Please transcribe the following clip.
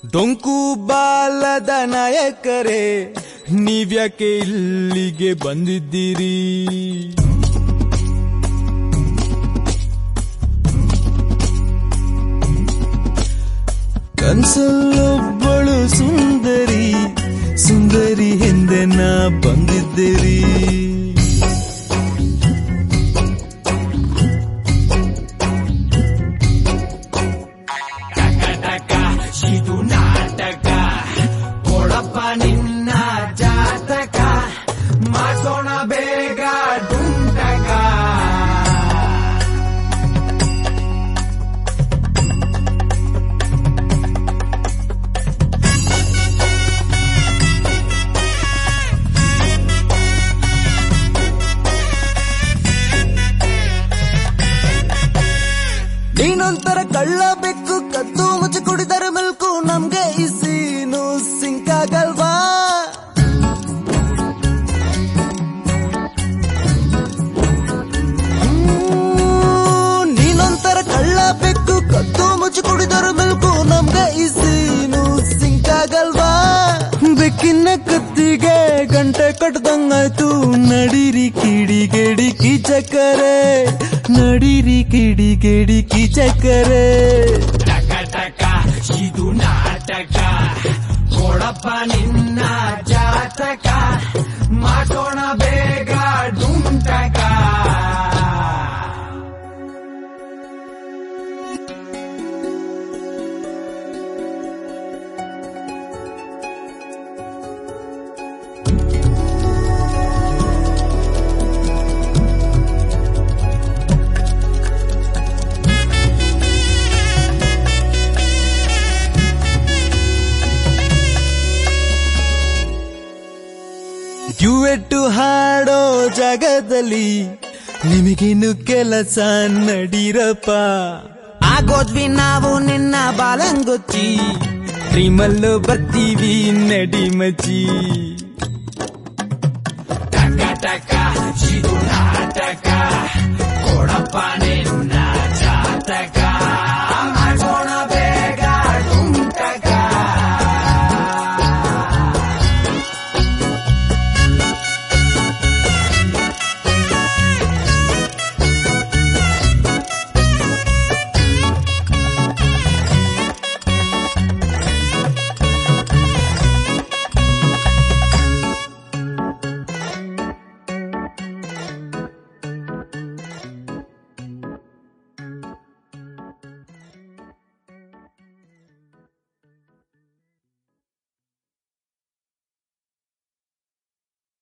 ಡೊಂಕು ಬಾಲದ ನಾಯಕರೇ ನೀವ್ಯಾಕೆ ಇಲ್ಲಿಗೆ ಬಂದಿದ್ದೀರಿ ಕನ್ಸಲ್ಲೊಬ್ಬಳು ಸುಂದರಿ ಸುಂದರಿ ಹಿಂದೆ ನಾ ಬಂದಿದ್ದೀರಿ ಇದು ನಾಟಕ ಕೊಡಪ್ಪ ನಿನ್ನ ಜಾತಕ ಮಾಡೋಣ ಬೇಗ ಡುಂಟಕ ನೀನೊಂಥರ ಕಳ್ಳ ಬೆಕ್ಕು ಕದ್ದು ಮುಚ್ಚಿ ಕುಡಿದರೆ ಮಿಲ್ಕು ನಮ್ಗೆ ಈ ಸೀನು ಸಿಂಕಾಗಲ್ವಾ ಹ್ಮ್, ನೀನೊಂಥರ ಕಳ್ಳ ಬೆಕ್ಕು ಕದ್ದು ಮುಚ್ಚಿ ಕುಡಿದರೆ ಮಿಲ್ಕು ನಮ್ಗೆ ಈ ಸೀನು ಸಿಂಕಾಗಲ್ವಾ ಬೆಕ್ಕಿನ ಕತ್ತಿಗೆ ಗಂಟೆ ಕಟ್ದಂಗಾಯ್ತು ನಡಿರಿ ಕಿಡಿಗೇಡಿ ಕಿಚಕರೆ ನಡಿರಿ ಕಿಡಿಗೇಡಿ ಕಿಚಕರೆ ಟಕ ಟಕ ಇದು ನಾಟಕ ಕೊಡಪ್ಪ ನಿನ್ನ ಜಾತಕ ಮಾಡೋಣ ಬೇಗ ಡುಂಟಕ ಡ್ಯುವೆಟ್ಟು ಹಾಡೋ ಜಾಗದಲ್ಲಿ ನಿಮಗಿನ್ನು ಕೆಲಸ ನಡೀರಪ್ಪ ಆಗೋದ್ವಿ ನಾವು ನಿನ್ನ ಬಾಲಂಗೊಚ್ಚಿ ಡ್ರೀಮಲ್ಲೂ ಬರ್ತೀವಿ ನಡಿ ಮಚ್ಚಿ ಟಕ ಟಕ ಇದು ನಾಟಕ ಕೊಡಪ್ಪ ನಿನ್ನ ಜಾತಕ